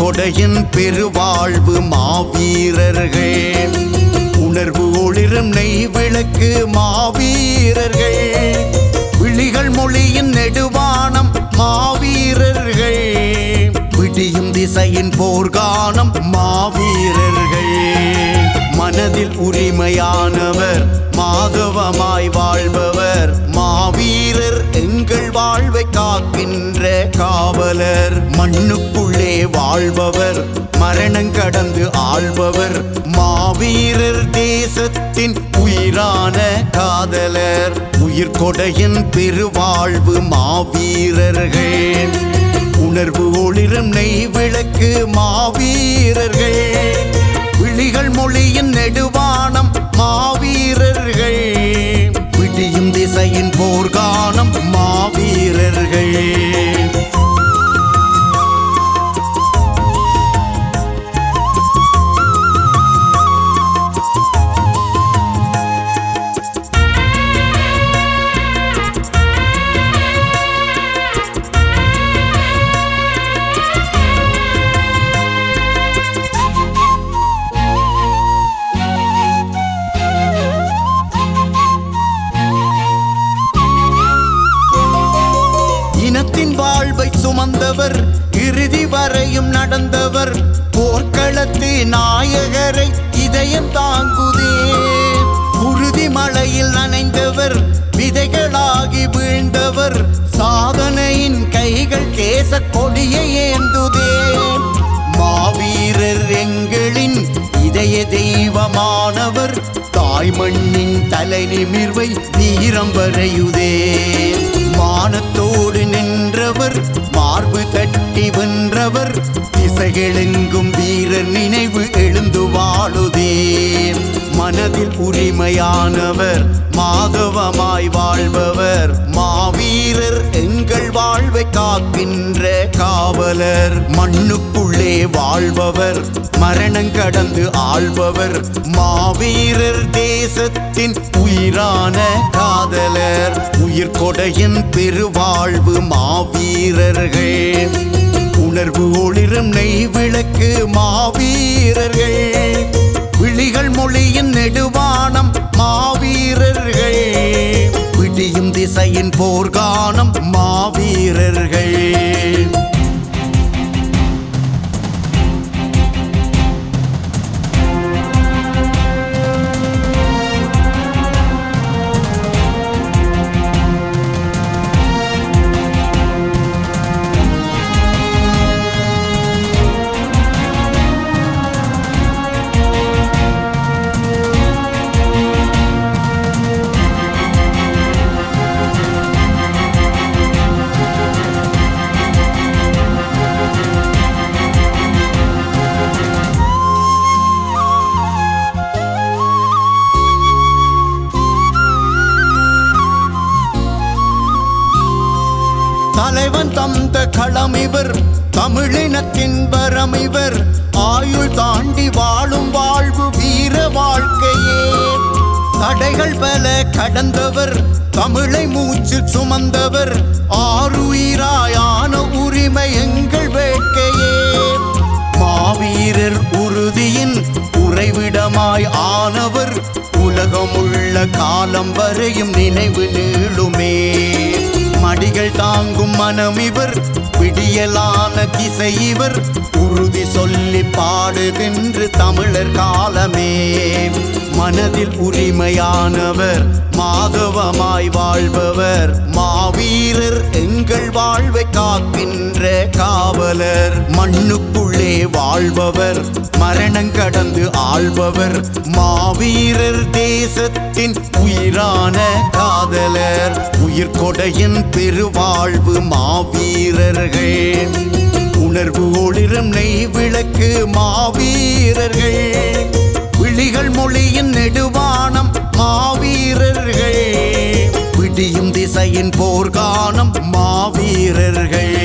உயிர்கொடையின் பெருவாழ்வு மாவீரர்கள் உணர்வு ஒளிரும் நெய் விளக்கு மாவீரர்கள் விழிகள் மொழியின் நெடுவானம் மாவீரர்கள் விடியும் திசையின் போர்க்கானம் மாவீரர்கள் மனதில் உரிமையானவர் மாதவமாய் வாழ்பவர் மாவீரர் எங்கள் வாழ்வை காக்கின்ற காவலர் மண்ணுக்குள்ளே வாழ்பவர் மரணம் கடந்து ஆள்பவர் மாவீரர் தேசத்தின் உயிரான காதலர் உயிர்கொடையின் பெருவாழ்வு மாவீரர்கள் உணர்வு ஒளிரும் நெய் விளக்கு மாவீரர்கள் விழிகள் மொழியின் நெடுவானம் மாவீரர்கள் விடியும் திசையின் போர்க்கானம் மாவீரர்கள் இனத்தின் வாழ்வை சுமந்தவர் இறுதி வரையும் நடந்தவர் போர்க்களத்து நாயகரை இதயம் தாங்குதே உறுதி மலையில் நனைந்தவர் விதைகளாகி வீழ்ந்தவர் சாதனையின் கைகள் தேச கொடியை ஏந்துதே மாவீரர் எங்களின் இதய தெய்வமானவர் தாய் மண்ணின் தலை நிமிர்வை வீரம் வரையுதே மானத்தோடு நின்றவர் மார்பு தட்டி வென்றவர் திசைகளெங்கும் வீரர் நினைவு எழுந்து வாழுதே மனதில் உரிமையானவர் மாதவமாய் வாழ்பவர் மாவீரர் எங்கள் வாழ்வை காக்கின்ற காவலர் மண்ணுக்குள்ளே வாழ்பவர் மரணம் கடந்து ஆள்பவர் மாவீரர் தேசத்தின் உயிரான காதலர் உயிர்கொடையின் பெருவாழ்வு மாவீரர்கள் உணர்வு ஒளிரும் நெய் விளக்கு மாவீரர்கள் விழிகள் மொழியின் நெடுவானம் மாவீரர்கள் விடியும் திசையின் போர்க்கானம் மாவீரர்கள் தலைவன் தந்த களம் இவர் தமிழினத்தின் வரம் இவர் ஆயுள் தாண்டி வாழும் வாழ்வு வீர வாழ்க்கையே தடைகள் பல கடந்தவர் தமிழை மூச்சில் சுமந்தவர் ஆறுயிராயான உரிமை எங்கள் வேட்கையே மாவீரர் உறுதியின் உறைவிடமாய் ஆனவர் உலகமுள்ள காலம் வரையும் நினைவு நீளுமே மடிகள் தாங்கும் மனம் இவர் விடியலான திசை இவர் உறுதி சொல்லி பாடுகின்ற தமிழர் காலமே மனதில் உரிமையானவர் மாதவமாய் வாழ்பவர் மாவீரர் எங்கள் வாழ்வை காக்கின்ற காவலர் மண்ணுக்குள்ளே வாழ்பவர் மரணம் கடந்து ஆள்பவர் மாவீரர் தேசத்தின் உயிரான காதலர் உயிர்கொடையின் பெருவாழ்வு மாவீரர்கள் உணர்வு ஒளிரும் நெய் விளக்கு மாவீரர்கள் விழிகள் மொழியின் நெடுவானம் மாவீரர்கள் விடியும் திசையின் போர்க்கானம் மாவீரர்கள்